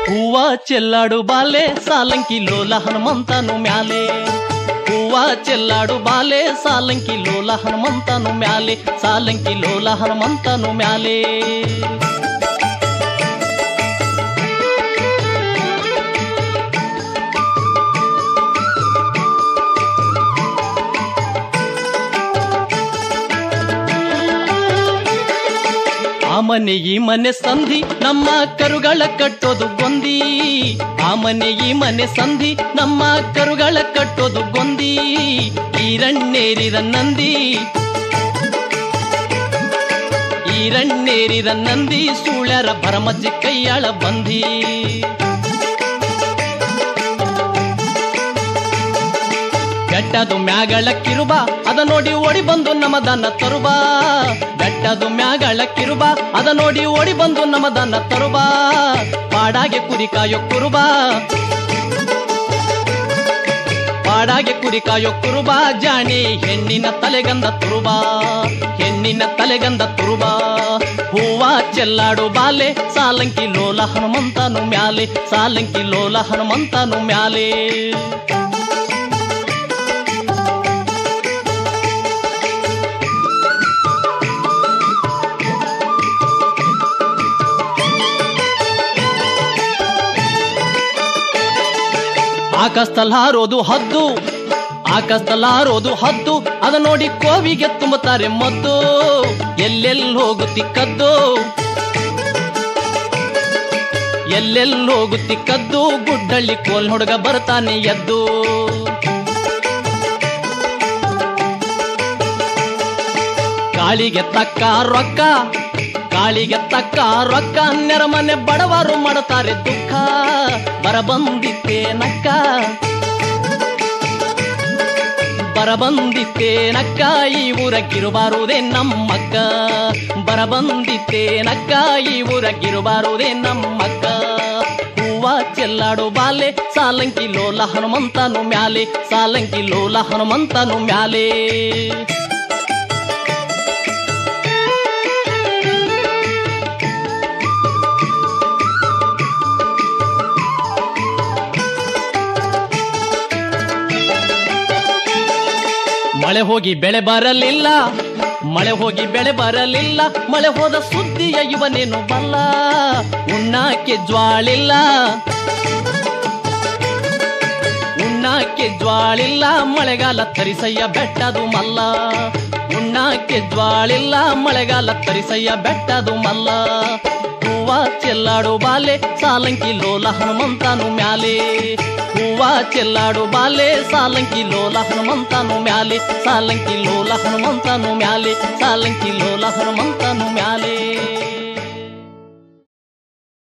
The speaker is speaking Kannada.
ಹೂವ ಚೆಲ್ಲಾಡು ಬಾಲೆ ಸಾಲಂಕಿ ಲೋಲ ಹನುಮಂತನು ಮ್ಯಾಲೆ ಹೂವ ಚೆಲ್ಲಾಡು ಬಾಲೆ ಸಾಲಂಕಿ ಲೋಲ ಹನುಮಂತನು ಮ್ಯಾಲೆ ಸಾಲಂಕಿ ಲೋಲ ಹನುಮಂತನು ಮ್ಯಾಲೆ ಆ ಮನೆ ಈ ಮನೆ ಸಂಧಿ ನಮ್ಮ ಕರುಗಳ ಕಟ್ಟೋದು ಗೊಂದಿ ಆ ಮನೆ ಈ ಮನೆ ಸಂಧಿ ನಮ್ಮ ಕರುಗಳ ಕಟ್ಟೋದು ಗೊಂದಿ ಈರಣ್ಣೇರಿದ ನಂದಿ ಈರಣ್ಣೇರಿದ ನಂದಿ ಸೂಳ್ಯರ ಭರಮಜ್ಜಿ ಕೈಯಾಳ ಬಂದಿ ಬೆಟ್ಟದು ಮ್ಯಾಗಳ ಕಿರುಬ ಅದ ನೋಡಿ ಓಡಿ ಬಂದು ನಮದನ್ನ ತರುಬ ಬೆಟ್ಟದು ಮ್ಯಾಗಳ ಕಿರುಬ ಅದ ನೋಡಿ ಓಡಿ ಬಂದು ನಮದನ್ನ ತರುಬ ಪಾಡಾಗೆ ಕುರಿ ಕಾಯೋ ಕುರುಬ ಪಾಡಾಗೆ ಕುರಿ ಕಾಯೋ ಕುರುಬ ಜಾಣಿ ಹೆಣ್ಣಿನ ತಲೆಗಂದ ತುರುಬ ಹೆಣ್ಣಿನ ತಲೆಗಂದ ತುರುಬ ಹೂವ ಚೆಲ್ಲಾಡು ಬಾಲೆ ಸಾಲಂಕಿ ಲೋಲ ಹನುಮಂತನು ಮ್ಯಾಲೆ ಸಾಲಂಕಿ ಲೋಲ ಹನುಮಂತನು ಮ್ಯಾಲೆ ಆಕಾಶದಲ್ಲಿ ಹಾರೋದು ಹದ್ದು ಆಕಾಶದಲ್ಲಿ ಹಾರೋದು ಹದ್ದು ಅದ ನೋಡಿ ಕೋವಿಗೆ ತುಂಬುತ್ತಾರೆ ಮದ್ದು ಎಲ್ಲೆಲ್ಲಿ ಹೋಗುತ್ತಿ ಕದ್ದು ಎಲ್ಲೆಲ್ಲಿ ಹೋಗುತ್ತಿ ಕದ್ದು ಗುಡ್ಡಳ್ಳಿ ಕೋಲ್ ಹುಡುಗ ಬರ್ತಾನೆ ಎದ್ದು ಕಾಳಿಗೆ ತಕ್ಕ ರೊಕ್ಕ ಕಾಳಿಗೆ ತಕ್ಕ ರೊಕ್ಕ ನೆರಮನೆ ಬಡವರು ಮಾಡುತ್ತಾರೆ ದುಃಖ ಬರಬಂದಿತ್ತೆ ನಕ್ಕ ಬರಬಂದಿತ್ತೆ ನಕ್ಕ ಈ ಊರಕ್ಕಿರಬಾರುದೇ ನಮ್ಮಕ್ಕ ಬರಬಂದಿತ್ತೆ ನಕ್ಕ ಈ ಊರಕ್ಕಿರಬಾರುದೇ ನಮ್ಮಕ್ಕ ಹೂವ ಚೆಲ್ಲಾಡು ಬಾಲೆ ಸಾಲಂಕಿ ಲೋಲ ಹನುಮಂತನು ಮ್ಯಾಲೆ ಸಾಲಂಕಿ ಲೋಲ ಹನುಮಂತನು ಮ್ಯಾಲೆ ಮಳೆ ಹೋಗಿ ಬೆಳೆ ಬರಲಿಲ್ಲ ಮಳೆ ಹೋಗಿ ಬೆಳೆ ಬರಲಿಲ್ಲ ಮಳೆ ಹೋದ ಸುದ್ದಿಯ ಇವನೇನು ಬಲ್ಲ ಉಣ್ಣಾಕೆ ಜ್ವಾಳಿಲ್ಲ ಉಣ್ಣಾಕೆ ಜ್ವಾಳಿಲ್ಲ ಮಳೆಗಾಲ ತರಿಸಯ್ಯ ಬೆಟ್ಟದು ಮಲ್ಲ ಉಣ್ಣಾಕೆ ಜ್ವಾಳಿಲ್ಲ ಮಳೆಗಾಲ ತರಿಸಯ್ಯ ಬೆಟ್ಟದು ಮಲ್ಲ ಹೂವ ಚೆಲ್ಲಾಡು ಬಾಲೆ ಸಾಲಂಕಿ ಲೋಲ ಹನುಮಂತನು ಮ್ಯಾಲೆ ಹೂವ ಚೆಲ್ಲಾಡು ಬಾಲೆ ಸಾಲಂಕಿ ಲೋಲ ಹನುಮಂತನು ಮ್ಯಾಲೆ ಸಾಲಂಕಿ ಲೋಲ ಹನುಮಂತನು ಮ್ಯಾಲೆ ಸಾಲಂಕಿ ಲೋಲ ಹನುಮಂತನು ಮ್ಯಾಲೆ